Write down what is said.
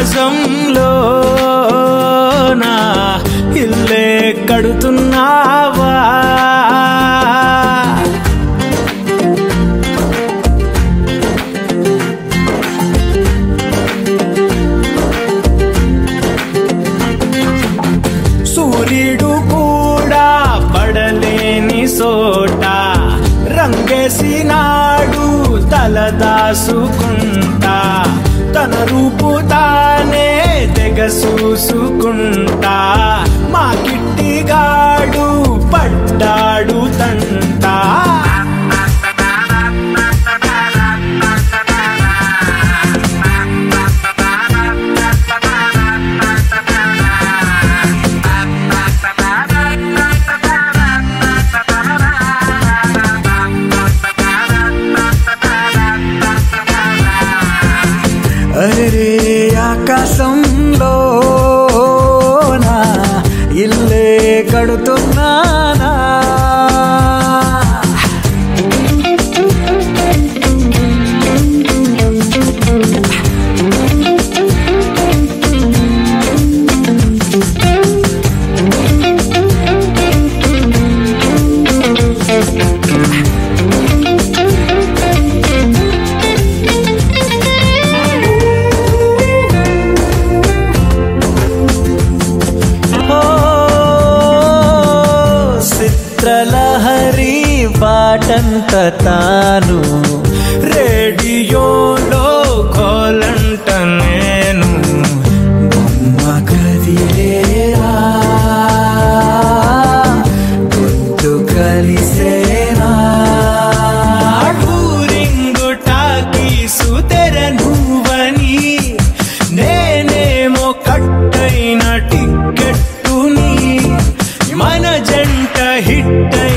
ఆకాశంలో నా ఇల్లే కడుతున్నావా సూర్యుడు కూడా పడలేని సోట రంగేసినాడు తలదాసుకుంటా తన రూపు తానే తెగ చూసుకుంటా మా కిట్టిగాడు పడ్డాడు తంటా అరే ఆకాశంలో నా ఇల్లే కడుతున్నానా ఓ చిత్రలహరి పాటంత తాను రేడియోలో కోలంట నేను బొమ్మ కదిలేరా గొంతు కలిసేనా టూరింగు టాకీసు తెర నువ్వని నేనేమో కట్టైన టిక్కెట్టుని మన జంట హిట్